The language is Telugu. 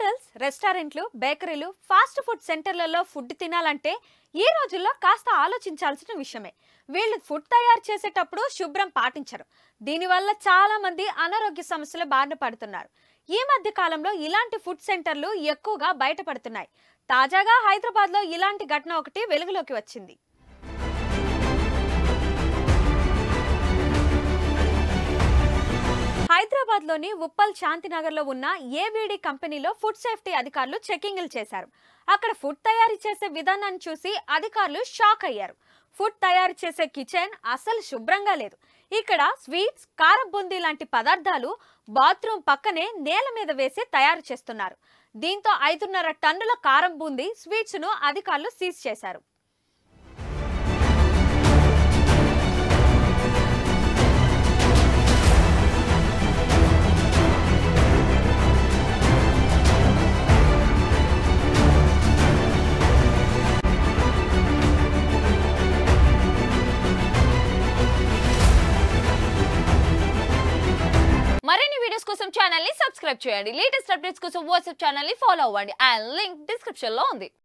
హోటల్స్ రెస్టారెంట్లు బేకరీలు ఫాస్ట్ ఫుడ్ సెంటర్లలో ఫుడ్ తినాలంటే ఈ రోజుల్లో కాస్త ఆలోచించాల్సిన విషయమే వీళ్ళు ఫుడ్ తయారు చేసేటప్పుడు శుభ్రం పాటించరు దీనివల్ల చాలా మంది అనారోగ్య సమస్యలు బారిన పడుతున్నారు ఈ మధ్య కాలంలో ఇలాంటి ఫుడ్ సెంటర్లు ఎక్కువగా బయటపడుతున్నాయి తాజాగా హైదరాబాద్లో ఇలాంటి ఘటన ఒకటి వెలుగులోకి వచ్చింది హైదరాబాద్ లోని ఉప్పల్ శాంతినగర్ లో ఉన్న ఏవిడి కంపెనీలో ఫుడ్ సేఫ్టీ అధికారులు చెకింగ్లు చేశారు అక్కడ ఫుడ్ తయారు చేసే విధానాన్ని చూసి అధికారులు షాక్ అయ్యారు ఫుడ్ తయారు చేసే కిచెన్ అసలు శుభ్రంగా లేదు ఇక్కడ స్వీట్స్ కారం బూందీ లాంటి పదార్థాలు బాత్రూమ్ పక్కనే నేల మీద వేసి తయారు చేస్తున్నారు దీంతో ఐదున్నర టన్నుల కారం బూందీ స్వీట్స్ ను అధికారులు సీజ్ చేశారు మరిన్ని వీడియోస్ కోసం ఛానల్ ని సబ్స్క్రైబ్ చేయండి లేటెస్ట్ అప్డేట్స్ కోసం వాట్సాప్ ఛానల్ ని ఫాలో అవ్వండి అండ్ లింక్ డిస్క్రిప్షన్ లో ఉంది